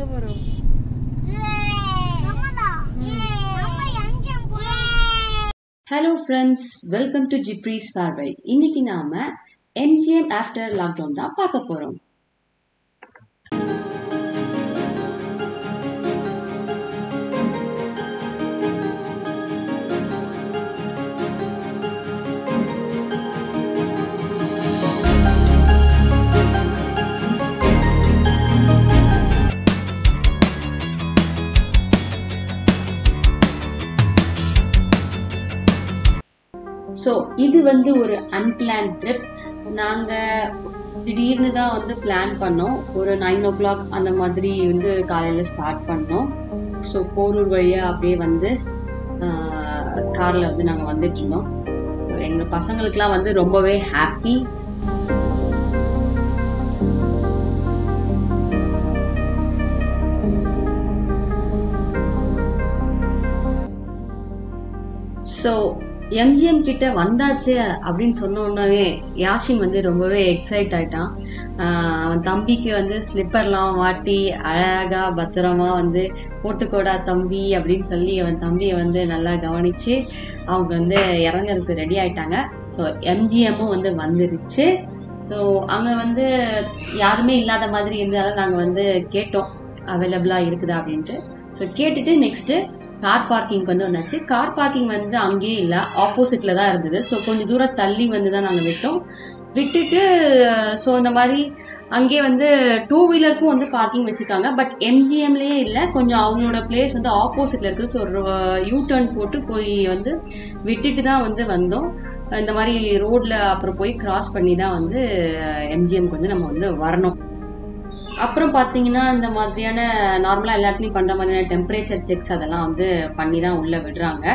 எங்க போறோம் hello friends welcome to ஜிப்ரீஸ் பார்வை இன்னைக்கு நாம எம்ஜிஎம் ஆஃப்டர் லாக்டவுன் தான் பார்க்க போறோம் ஸோ இது வந்து ஒரு அன்பிளான் ட்ரிப் நாங்கள் திடீர்னு தான் வந்து பிளான் பண்ணோம் ஒரு நைன் ஓ கிளாக் அந்த மாதிரி வந்து காலையில் ஸ்டார்ட் பண்ணோம் ஸோ போரூர் வழியாக அப்படியே வந்து காரில் வந்து நாங்கள் வந்துட்டு இருந்தோம் ஸோ எங்கள் பசங்களுக்குலாம் வந்து ரொம்பவே ஹாப்பி ஸோ எம்ஜிஎம் கிட்ட வந்தாச்சு அப்படின்னு சொன்ன உடனே யாஷின் வந்து ரொம்பவே எக்ஸைட் ஆயிட்டான் ஆஹ் அவன் தம்பிக்கு வந்து ஸ்லிப்பர்லாம் வாட்டி அழகா பத்திரமா வந்து போட்டுக்கோடா தம்பி அப்படின்னு சொல்லி அவன் தம்பியை வந்து நல்லா கவனிச்சு அவங்க வந்து இறங்குறதுக்கு ரெடி ஆயிட்டாங்க ஸோ எம்ஜிஎம்மும் வந்து வந்துருச்சு ஸோ அங்கே வந்து யாருமே இல்லாத மாதிரி இருந்தாலும் நாங்கள் வந்து கேட்டோம் அவைலபிளாக இருக்குதா அப்படின்ட்டு ஸோ கேட்டுட்டு நெக்ஸ்ட்டு கார் பார்க்கிங்க்கு வந்து வந்தாச்சு கார் பார்க்கிங் வந்து அங்கேயே இல்லை ஆப்போசிட்டில் தான் இருந்தது ஸோ கொஞ்சம் தூரம் தள்ளி வந்து தான் நாங்கள் விட்டோம் விட்டுட்டு ஸோ இந்த மாதிரி அங்கேயே வந்து டூ வீலருக்கும் வந்து பார்க்கிங் வச்சுருக்காங்க பட் எம்ஜிஎம்லேயே இல்லை கொஞ்சம் அவங்களோட பிளேஸ் வந்து ஆப்போசிட்டில் இருக்குது ஸோ யூ டர்ன் போட்டு போய் வந்து விட்டுட்டு தான் வந்து வந்தோம் இந்த மாதிரி ரோட்ல அப்புறம் போய் கிராஸ் பண்ணி தான் வந்து எம்ஜிஎம்க்கு வந்து நம்ம வந்து வரணும் அப்புறம் பார்த்தீங்கன்னா இந்த மாதிரியான நார்மலாக எல்லா இடத்துலையும் பண்ணுற மாதிரியான டெம்பரேச்சர் செக்ஸ் அதெல்லாம் வந்து பண்ணி தான் உள்ளே விடுறாங்க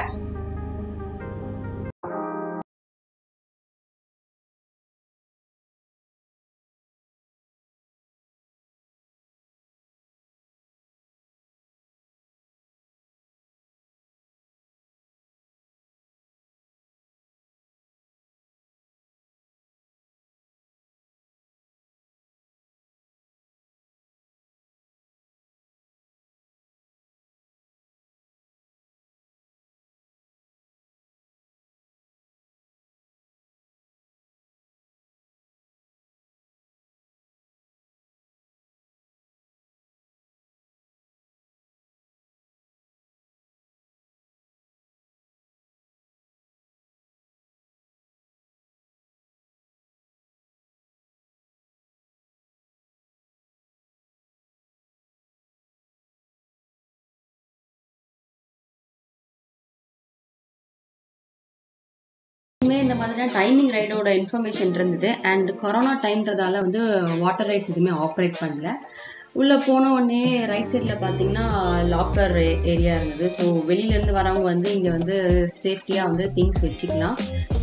இனிமே இந்த மாதிரியான டைமிங் ரைடோட இன்ஃபர்மேஷன் இருந்தது அண்ட் கொரோனா டைம்ன்றதால வந்து வாட்டர் ரைட்ஸ் எதுவுமே ஆப்ரேட் பண்ணல உள்ளே போன உடனே ரைட் சைடில் பார்த்தீங்கன்னா லாக்கர் ஏரியா இருந்தது ஸோ வெளியிலேருந்து வரவங்க வந்து இங்கே வந்து சேஃப்டியாக வந்து திங்ஸ் வச்சுக்கலாம்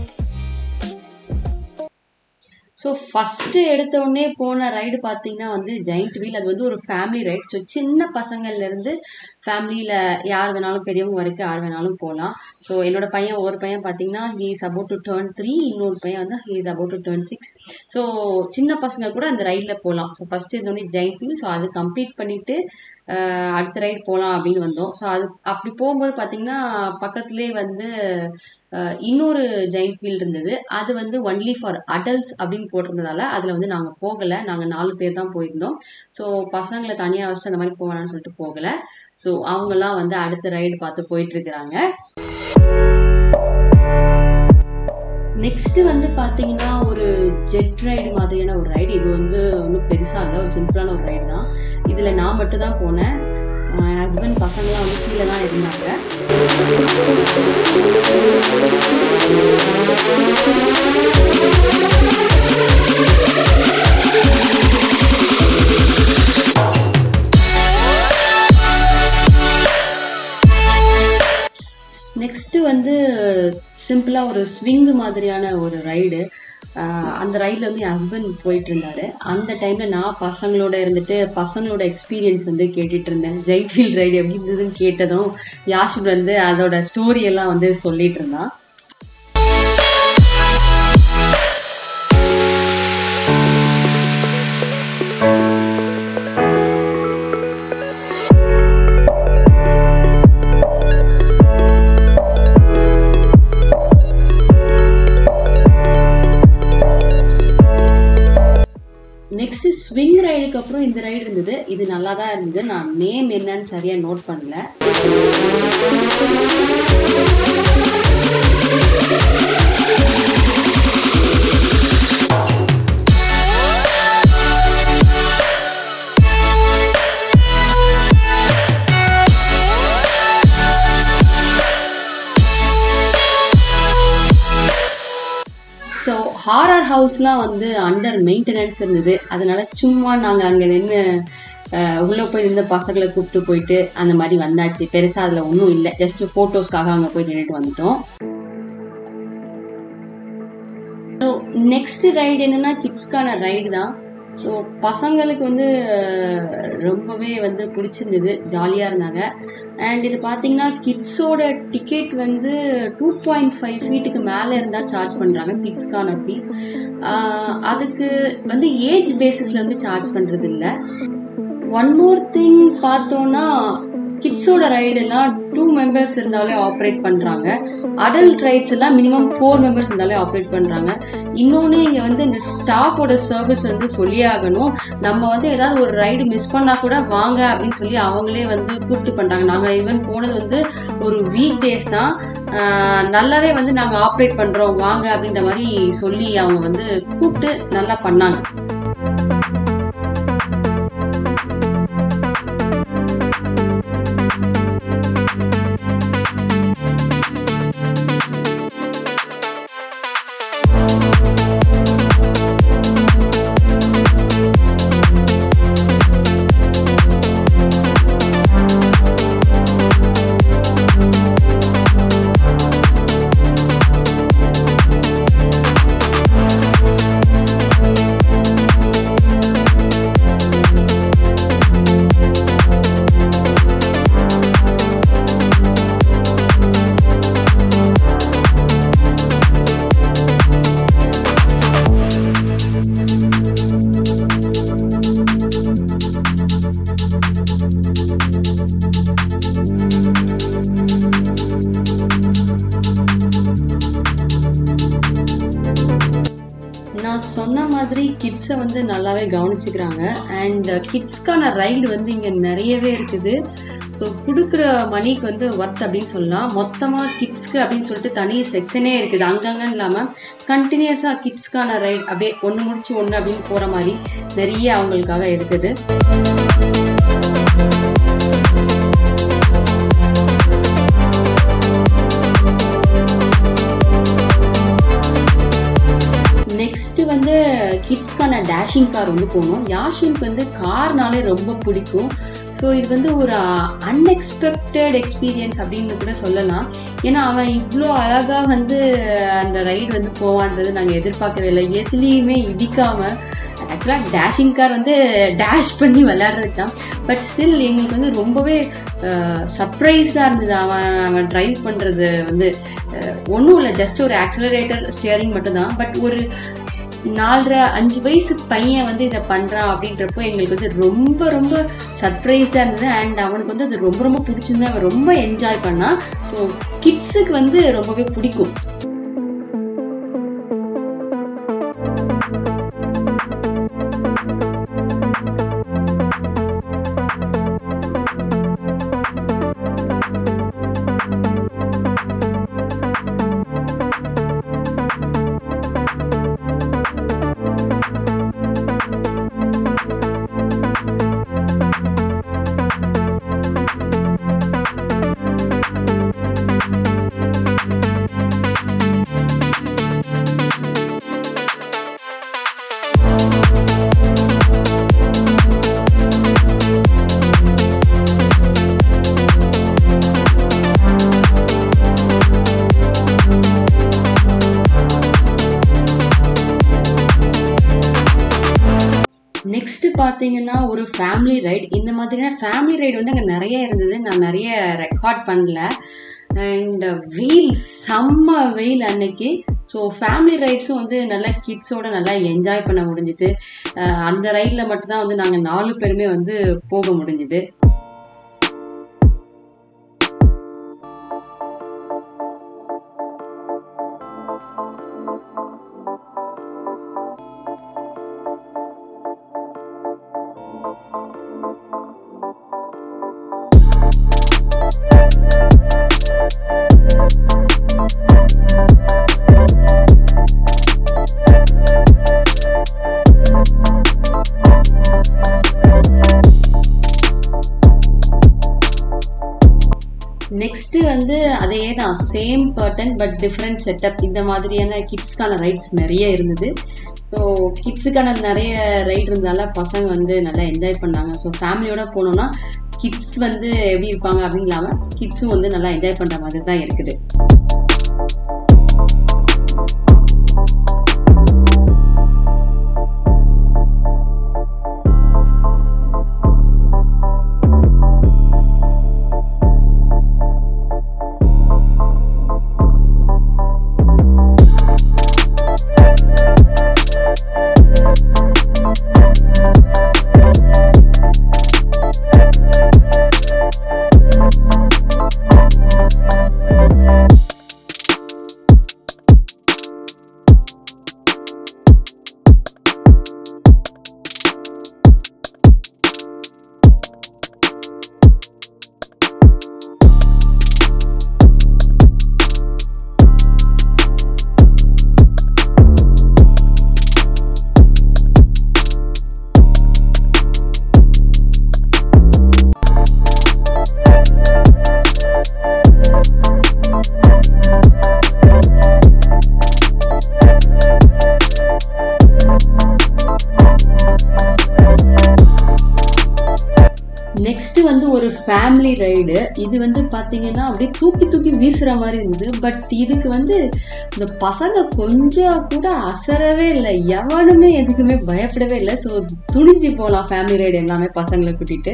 ஸோ ஃபஸ்ட்டு எடுத்த உடனே போன ரைடு பார்த்தீங்கன்னா வந்து ஜெயிண்ட் வீல் அது வந்து ஒரு ஃபேமிலி ரைட் ஸோ சின்ன பசங்கள்லேருந்து ஃபேமிலியில் யார் வேணாலும் பெரியவங்க வரைக்கும் யார் வேணாலும் போகலாம் ஸோ என்னோட பையன் ஒரு பையன் பார்த்தீங்கன்னா he is about to turn three இன்னொரு பையன் வந்து he is about to turn six so சின்ன பசங்க கூட அந்த ரைடில் போகலாம் ஸோ ஃபஸ்ட்டு இருந்தோடனே ஜெயிண்ட் வீல் ஸோ அது கம்ப்ளீட் பண்ணிவிட்டு அடுத்த ரைடு போகலாம் அப்படின்னு வந்தோம் ஸோ அது அப்படி போகும்போது பார்த்தீங்கன்னா பக்கத்துலேயே வந்து இன்னொரு ஜெயிண்ட் வீல் இருந்தது அது வந்து ஒன்லி ஃபார் அடல்ட்ஸ் அப்படின்னு போட்டிருந்ததால அதில் வந்து நாங்கள் போகலை நாங்கள் நாலு பேர் தான் போயிருந்தோம் ஸோ பசங்களை தனியாக வச்சுட்டு அந்த மாதிரி போகலான்னு சொல்லிட்டு போகலை ஸோ அவங்கெல்லாம் வந்து அடுத்த ரைடு பார்த்து போயிட்டுருக்குறாங்க நெக்ஸ்ட் வந்து பார்த்தீங்கன்னா ஒரு ஜெட் ரைடு மாதிரியான ஒரு ரைடு இது வந்து ஒன்றும் பெருசாக இல்லை ஒரு சிம்பிளான ஒரு ரைடு தான் இதில் நான் மட்டும் தான் போனேன் என் ஹஸ்பண்ட் பசங்களாம் வந்து கீழே தான் இருந்தாங்க நெக்ஸ்ட்டு வந்து சிம்பிளாக ஒரு ஸ்விங்கு மாதிரியான ஒரு ரைடு அந்த ரைடில் வந்து என் ஹஸ்பண்ட் போயிட்டு இருந்தாரு அந்த டைமில் நான் பசங்களோட இருந்துட்டு பசங்களோட எக்ஸ்பீரியன்ஸ் வந்து கேட்டுட்டு இருந்தேன் ஜெய்ஃபீல்ட் ரைடு எப்படி இருந்ததுன்னு கேட்டதும் யாஷிப் வந்து அதோட ஸ்டோரி எல்லாம் வந்து சொல்லிட்டு இருந்தான் ரைடுக்கு அப்புறம் இந்த ரைடு இருந்தது இது நல்லா தான் இருந்தது நான் நேம் என்னன்னு சரியாக நோட் பண்ணல ஸோ ஹாரர் ஹவுஸ்லாம் வந்து அண்டர் மெயின்டெனன்ஸ் இருந்தது அதனால சும்மா நாங்கள் அங்கே நின்று உள்ளே போய் நின்று பசங்களை கூப்பிட்டு போயிட்டு அந்த மாதிரி வந்தாச்சு பெருசாக அதில் ஒன்றும் இல்லை ஜஸ்ட் ஃபோட்டோஸ்க்காக அங்கே போய் நின்றுட்டு வந்துட்டோம் ஸோ நெக்ஸ்ட் ரைடு என்னன்னா கிட்ஸ்க்கான ரைடு தான் ஸோ பசங்களுக்கு வந்து அஹ், ரொம்பவே வந்து பிடிச்சிருந்தது ஜாலியாக இருந்தாங்க அண்ட் இது பார்த்தீங்கன்னா கிட்ஸோட டிக்கெட் வந்து டூ பாயிண்ட் ஃபைவ் ஃபீட்டுக்கு மேலே இருந்தால் சார்ஜ் பண்ணுறாங்க கிட்ஸ்க்கான ஃபீஸ் அதுக்கு வந்து ஏஜ் பேசிஸில் வந்து சார்ஜ் பண்ணுறது இல்லை ஒன் மோர் திங் பார்த்தோன்னா கிட்ஸோட ரைடெல்லாம் டூ மெம்பர்ஸ் இருந்தாலே ஆப்ரேட் பண்ணுறாங்க அடல்ட் ரைட்ஸ் எல்லாம் மினிமம் ஃபோர் மெம்பர்ஸ் இருந்தாலே ஆப்ரேட் பண்ணுறாங்க இன்னொன்று இங்கே வந்து இந்த ஸ்டாஃபோட சர்வீஸ் வந்து சொல்லியே ஆகணும் நம்ம வந்து ஏதாவது ஒரு ரைடு மிஸ் பண்ணால் கூட வாங்க அப்படின்னு சொல்லி அவங்களே வந்து கூப்பிட்டு பண்ணுறாங்க நாங்கள் ஈவன் போனது வந்து ஒரு வீக் டேஸ் தான் ஆஹ் நல்லாவே வந்து நாங்கள் ஆப்ரேட் பண்ணுறோம் வாங்க அப்படின்ற மாதிரி சொல்லி அவங்க வந்து கூப்பிட்டு நல்லா பண்ணாங்க நான் சொன்ன மாதிரி கிட்ஸை வந்து நல்லாவே கவனிச்சுக்கிறாங்க அண்ட் கிட்ஸ்க்கான ரைடு வந்து இங்கே நிறையவே இருக்குது ஸோ கொடுக்குற மணிக்கு வந்து ஒர்த் அப்படின்னு சொல்லலாம் மொத்தமாக கிட்ஸ்க்கு அப்படின்னு சொல்லிட்டு தனி செக்ஷனே இருக்குது அங்கங்கன்னு இல்லாமல் கண்டினியூஸாக கிட்ஸ்க்கான ரைட் அப்படியே ஒன்று முடிச்சு ஒன்று அப்படின்னு போகிற மாதிரி நிறைய அவங்களுக்காக இருக்குது நெக்ஸ்ட் வந்து கிட்ஸ்க்கான டேஷிங் கார் வந்து போகணும் யாஷினுக்கு வந்து கார்னாலே ரொம்ப பிடிக்கும் ஸோ இது வந்து ஒரு அன்எக்ஸ்பெக்டட் எக்ஸ்பீரியன்ஸ் அப்படின்னு கூட சொல்லலாம் ஏன்னா அவன் இவ்வளோ அழகாக வந்து அந்த ரைடு வந்து போவான்றது நாங்கள் எதிர்பார்க்கவே இல்லை எதுலேயுமே இடிக்காமல் ஆக்சுவலாக டேஷிங் கார் வந்து டேஷ் பண்ணி விளையாடுறதுக்கு தான் பட் ஸ்டில் எங்களுக்கு வந்து ரொம்பவே சர்ப்ரைஸ்டாக இருந்தது அவன் அவன் ட்ரைவ் பண்ணுறது வந்து ஒன்றும் இல்லை ஜஸ்ட் ஒரு ஆக்சலரேட்டர் ஸ்டியரிங் மட்டும்தான் பட் ஒரு நாலரை அஞ்சு வயசு பையன் வந்து இதை பண்ணுறான் அப்படின்றப்போ எங்களுக்கு வந்து ரொம்ப ரொம்ப சர்ப்ரைஸாக இருந்தது அண்ட் அவனுக்கு வந்து அது ரொம்ப ரொம்ப பிடிச்சிருந்து அவன் ரொம்ப என்ஜாய் பண்ணான் ஸோ கிட்ஸுக்கு வந்து ரொம்பவே பிடிக்கும் நெக்ஸ்ட் பார்த்தீங்கன்னா ஒரு ஃபேமிலி ரைட் இந்த மாதிரியான ஃபேமிலி ரைடு வந்து அங்கே நிறைய இருந்தது நான் நிறைய ரெக்கார்ட் பண்ணல அண்ட் வெயில் செம்ம வெயில் அன்னைக்கு ஸோ ஃபேமிலி ரைட்ஸும் வந்து நல்லா கிட்ஸோட நல்லா என்ஜாய் பண்ண முடிஞ்சுது அஹ் அந்த ரைடில் மட்டும்தான் வந்து நாங்கள் நாலு பேருமே வந்து போக முடிஞ்சுது வந்து அதே தான் same pattern but different setup இந்த மாதிரியான கிட்ஸ்க்கான ரைட்ஸ் நிறைய இருந்தது ஸோ கிட்ஸுக்கான நிறைய ரைட் இருந்ததால பசங்க வந்து நல்லா என்ஜாய் பண்ணாங்க ஸோ ஃபேமிலியோட போனோம்னா கிட்ஸ் வந்து எப்படி இருப்பாங்க அப்படின்னு இல்லாமல் கிட்ஸும் வந்து நல்லா என்ஜாய் பண்ணுற மாதிரி தான் இருக்குது நெக்ஸ்ட் வந்து ஒரு ஃபேமிலி ரைடு இது வந்து பார்த்தீங்கன்னா அப்படியே தூக்கி தூக்கி வீசுற மாதிரி இருந்தது பட் இதுக்கு வந்து இந்த பசங்க கொஞ்சம் கூட அசரவே இல்லை எவனுமே எதுக்குமே பயப்படவே இல்லை ஸோ துணிஞ்சு போகலாம் ஃபேமிலி ரைடு எல்லாமே பசங்களை கூட்டிட்டு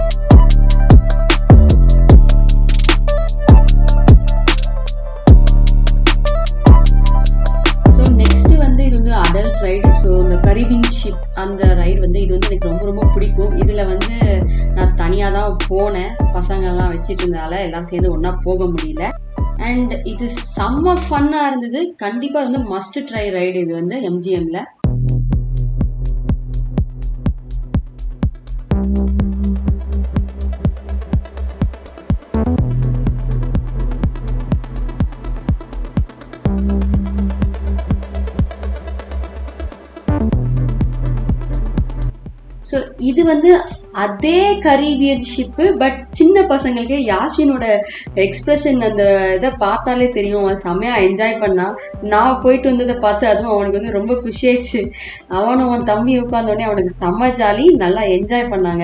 ஸோ நெக்ஸ்ட் வந்து இது வந்து அடல்ட் ரைடு ஸோ இந்த கரீபியன் ஷிப் அந்த ரைடு வந்து இது வந்து எனக்கு ரொம்ப ரொம்ப பிடிக்கும் இதில் வந்து நான் தனியாக தான் போனேன் பசங்கள்லாம் வச்சுட்டு இருந்தால எல்லாம் சேர்ந்து ஒன்றா போக முடியல அண்ட் இது செம்ம ஃபன்னாக இருந்தது கண்டிப்பாக வந்து மஸ்ட் ட்ரை ரைடு இது வந்து எம்ஜிஎம்ல ஸோ இது வந்து அதே கரீபியன் ஷிப்பு பட் சின்ன பசங்களுக்கு யாஷினோட எக்ஸ்பிரஷன் அந்த இதை பார்த்தாலே தெரியும் அவன் செம்மையாக என்ஜாய் பண்ணான் நான் போயிட்டு வந்ததை பார்த்து அதுவும் அவனுக்கு வந்து ரொம்ப குஷியாயிடுச்சு அவனும் அவன் தம்பி உட்காந்தோடனே அவனுக்கு செம்ம ஜாலி நல்லா என்ஜாய் பண்ணாங்க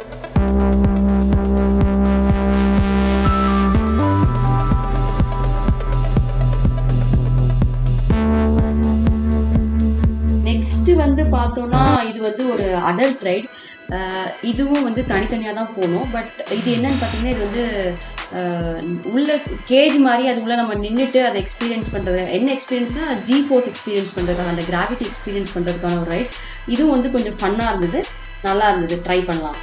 நெக்ஸ்ட் வந்து பார்த்தோம்னா இது வந்து ஒரு அடல்ட் ரைட் இதுவும் வந்து தனித்தனியாக தான் போகணும் பட் இது என்னன்னு பார்த்தீங்கன்னா இது வந்து அஹ், உள்ள கேஜ் மாதிரி அது உள்ள நம்ம நின்றுட்டு அதை எக்ஸ்பீரியன்ஸ் பண்ணுறது என்ன எக்ஸ்பீரியன்ஸ்னா ஜி ஃபோர்ஸ் எக்ஸ்பீரியன்ஸ் பண்ணுறதுக்கான அந்த கிராவிட்டி எக்ஸ்பீரியன்ஸ் பண்ணுறதுக்கான ஒரு ரைட் இதுவும் வந்து கொஞ்சம் ஃபன்னாக இருந்தது நல்லா இருந்தது ட்ரை பண்ணலாம்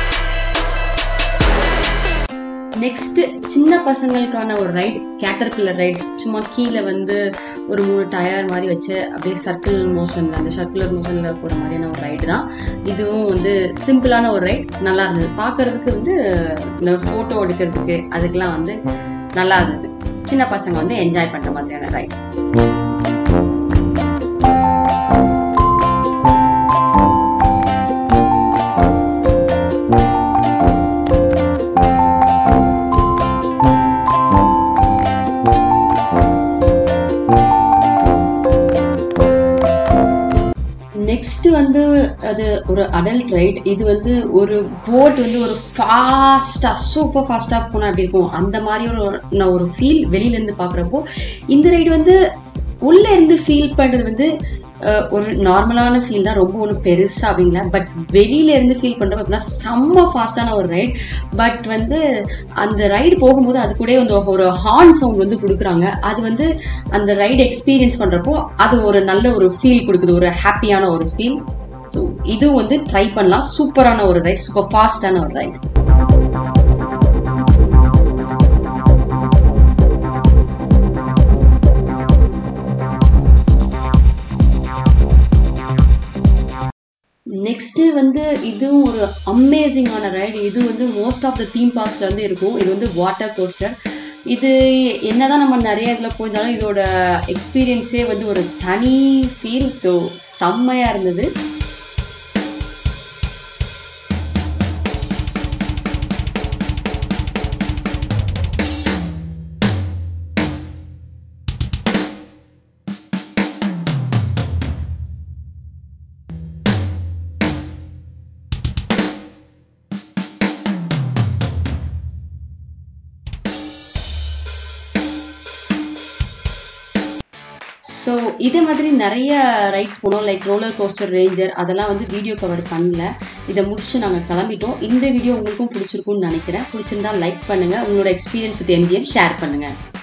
நெக்ஸ்ட் சின்ன பசங்களுக்கான ஒரு ரைட் கேட்டர் பில்லர் ரைட் சும்மா கீழே வந்து ஒரு மூணு டயர் மாதிரி வச்சு அப்படியே சர்க்கிள் மோஷனில் அந்த சர்க்குலர் மோஷனில் போகிற மாதிரியான ஒரு ரைடு தான் இதுவும் வந்து சிம்பிளான ஒரு ரைட் நல்லா இருந்தது பார்க்கறதுக்கு வந்து இந்த ஃபோட்டோ எடுக்கிறதுக்கு அதுக்கெலாம் வந்து நல்லா இருந்தது சின்ன பசங்க வந்து என்ஜாய் பண்ணுற மாதிரியான ரைட் நெக்ஸ்ட் வந்து அது ஒரு அடல்ட் ரைட் இது வந்து ஒரு போட் வந்து ஒரு ஃபாஸ்டா சூப்பர் ஃபாஸ்டா போனா அப்படி இருக்கும் அந்த மாதிரி ஒரு நான் ஒரு ஃபீல் வெளியில இருந்து பாக்குறப்போ இந்த ரைடு வந்து உள்ள இருந்து ஃபீல் பண்றது வந்து அஹ், ஒரு நார்மலான ஃபீல் தான் ரொம்ப ஒன்றும் பெருசா அப்படிங்களா பட் வெளியில இருந்து ஃபீல் பண்றப்ப அப்படின்னா செம்ம ஃபாஸ்டான ஒரு ரைட் பட் வந்து அந்த ரைடு போகும்போது அது கூட வந்து ஒரு ஹார்ன் சவுண்ட் வந்து கொடுக்குறாங்க அது வந்து அந்த ரைடு எக்ஸ்பீரியன்ஸ் பண்றப்போ அது ஒரு நல்ல ஒரு ஃபீல் கொடுக்குது ஒரு ஹாப்பியான ஒரு ஃபீல் ஸோ இதுவும் வந்து ட்ரை பண்ணலாம் சூப்பரான ஒரு ரைட் சூப்பர் ஃபாஸ்டான ஒரு ரைட் நெக்ஸ்ட்டு வந்து இதுவும் ஒரு அமேசிங்கான ரைடு இது வந்து மோஸ்ட் ஆஃப் த தீம் பார்க்ஸில் வந்து இருக்கும் இது வந்து வாட்டர் கோஸ்டர் இது என்னதான் நம்ம நிறைய இதில் போயிருந்தாலும் இதோட எக்ஸ்பீரியன்ஸே வந்து ஒரு தனி ஃபீல் ஸோ செம்மையாக இருந்தது ஸோ இதே மாதிரி நிறைய ரைட்ஸ் போனோம் லைக் ரோலர் கோஸ்டர் ரேஞ்சர் அதெல்லாம் வந்து வீடியோ கவர் பண்ணல இதை முடிச்சுட்டு நாங்கள் கிளம்பிட்டோம் இந்த வீடியோ உங்களுக்கும் பிடிச்சிருக்கும்னு நினைக்கிறேன் பிடிச்சிருந்தா லைக் பண்ணுங்கள் உங்களோட எக்ஸ்பீரியன்ஸ் வித் எம்ஜிஎம் ஷேர் பண்ணுங்கள்